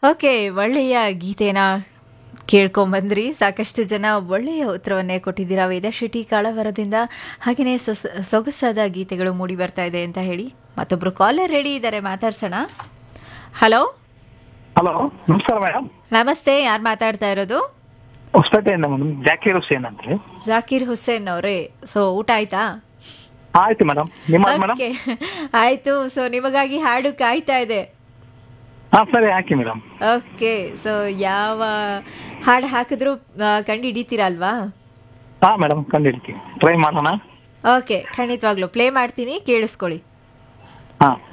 okay ಒಳ್ಳೆಯ ಗೀತೆನ ಕೇಳ್ಕೊಂಬಂದ್ರಿ ಸಾಕಷ್ಟು ಜನ ಒಳ್ಳೆಯ ಉತ್ತರವನ್ನೇ ಕೊಟ್ಟಿದ್ದೀರಾ ವೇದಶೆಟ್ಟಿ ಕಾಳವರದಿಂದ ಹಾಗೆಯೇ ಸೊಸ ಸೊಗಸಾದ ಗೀತೆಗಳು ಮೂಡಿ ಬರ್ತಾ ಇದೆ ಅಂತ ಹೇಳಿ ಮತ್ತೊಬ್ರು ಕಾಲರ್ ರೆಡಿ ಇದ್ದಾರೆ ಮಾತಾಡ್ಸೋಣ ಹಲೋ ಹಲೋ ನಮಸ್ಕಾರ ಮೇಡಮ್ ನಮಸ್ತೆ ಯಾರು ಮಾತಾಡ್ತಾ ಇರೋದು ಹೊಸಪೇಟೆಯಿಂದ ಮೇಡಮ್ ಜಾಕೀರ್ ಹುಸೇನ್ ಅಂತ ಹೇಳಿ ಜಾಕೀರ್ ಹುಸೇನ್ ಅವರೇ ಸೊ ಊಟ ಆಯ್ತಾ ಆಯ್ತು ಮೇಡಮ್ ನಿಮ್ಮ ಮೇಡಮ್ ಓಕೆ ಆಯ್ತು ಸೊ ನಿಮಗಾಗಿ ಹಾಡು ಕಾಯ್ತಾ ಇದೆ ಹಾ ಸರಿ ಹಾಕಿ ಮೇಡಮ್ ಓಕೆ ಸೊ ಯಾವ ಹಾಡು ಹಾಕಿದ್ರು ಆ, ಕಂಡು ಹಿಡಿತೀರಾ ಅಲ್ವಾ ಹಾ ಮೇಡಮ್ ಕಂಡಿಡ್ತೀವಿ ಟ್ರೈ ಮಾಡೋಣ ಓಕೆ ಖಂಡಿತವಾಗ್ಲೂ ಪ್ಲೇ ಮಾಡ್ತೀನಿ ಕೇಳಿಸ್ಕೊಳ್ಳಿ ಹಾ